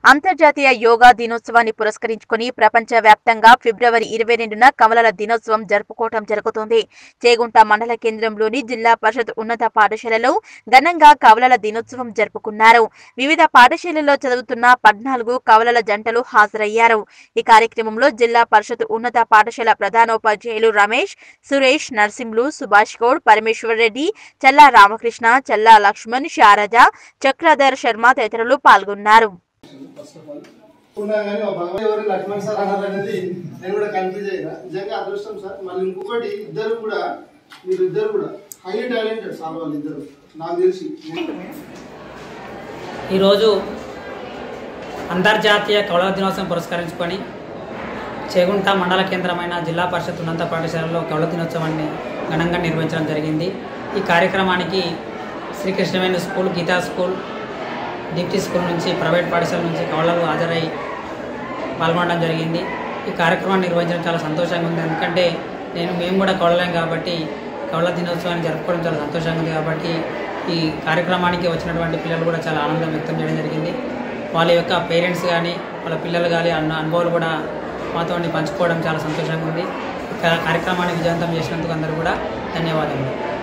అంతర్జాతీయ యోగా దినోత్సవాన్ని పురస్కరించుకుని ప్రపంచ వ్యాప్తంగా ఫిబ్రవరి ఇరవై రెండున కమలల దినోత్సవం జరుపుకోవటం జరుగుతోంది చేగుంట మండల కేంద్రంలోని జిల్లా పరిషత్ ఉన్నత పాఠశాలలో ఘనంగా కవలల దినోత్సవం జరుపుకున్నారు వివిధ పాఠశాలల్లో చదువుతున్న పద్నాలుగు కవలల జంటలు హాజరయ్యారు ఈ కార్యక్రమంలో జిల్లా పరిషత్ ఉన్నత పాఠశాల ప్రధానోపాధ్యాయులు రమేష్ సురేష్ నర్సింహులు సుభాష్ గౌడ్ పరమేశ్వర్ రెడ్డి చల్లా రామకృష్ణ చల్లా లక్ష్మణ్ శారజ చక్రధర్ శర్మ తదితరులు పాల్గొన్నారు ఉన్నా కానీ మా భగవాన్ ఎవరు లక్ష్మణ్ సార్ అన్నారు అనేది నేను కూడా కన్ఫ్యూజ్ అయినా నిజంగా అదృష్టం సార్ మళ్ళీ ఇంకొకటి ఇద్దరు కూడా మీరు ఇద్దరు కూడా హై టాలెంటెడ్ సార్ వాళ్ళు ఇద్దరు నాకు తెలిసి ఈరోజు అంతర్జాతీయ కౌళ దినోత్సవం పురస్కరించుకొని చేగుంట మండల కేంద్రమైన జిల్లా పరిషత్ ఉన్నత పాఠశాలలో కౌళ దినోత్సవాన్ని ఘనంగా నిర్వహించడం జరిగింది ఈ కార్యక్రమానికి Srikrishnaveni school Geeta school Dipti school నుంచి ప్రైవేట్ పాఠశాల నుంచి కౌళలు హాజరై పాల్గొనడం జరిగింది ఈ కార్యక్రమాన్ని నిర్వహించడం చాలా సంతోషంగా ఉంది ఎందుకంటే నేను మేము కూడా కౌళలేం కాబట్టి కౌళ దినోత్సవాన్ని జరుపుకోవడం చాలా సంతోషంగా ఉంది కాబట్టి ఈ కార్యక్రమానికి వచ్చినటువంటి పిల్లలు కూడా చాలా ఆనందం వ్యక్తం చేయడం జరిగింది వాళ్ళ యొక్క పేరెంట్స్ కానీ వాళ్ళ పిల్లలు కానీ అన్న అనుభవాలు కూడా మాతో పంచుకోవడం చాలా సంతోషంగా ఉంది ఈ కా- కార్యక్రమాన్ని విజయవంతం చేసినందుకు అందరూ కూడా ధన్యవాదములు